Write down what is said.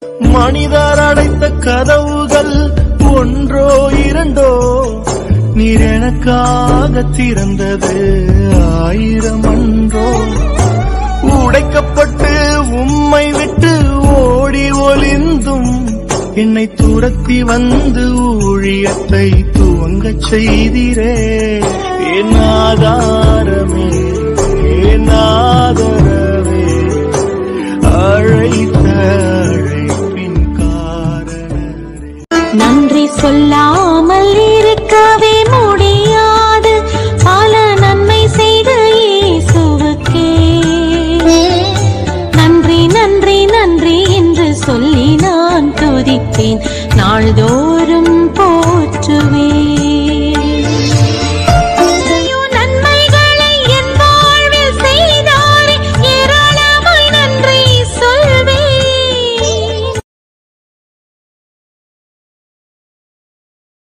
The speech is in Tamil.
மனிதர் அடைத்த கதவுகள் ஒன்றோ இரண்டோ நீர் எனக்காக திறந்தது ஆயிரம் அன்றோ உடைக்கப்பட்டு உம்மை விட்டு ஓடி ஒளிந்தும் என்னை துரத்தி வந்து ஊழியத்தை துவங்கச் செய்திரே என் ஆதாரமே என் ஆதரவே அழைத்த அழைப்பின் காரணரே நன்றி சொல்லாமல் இருக்கவே முடியாது பல நன்மை செய்த இயேசுவுக்கே நன்றி நன்றி நன்றி என்று சொல்லி நான் துதிப்பேன் நாள்தோறும் போற்றுவேன்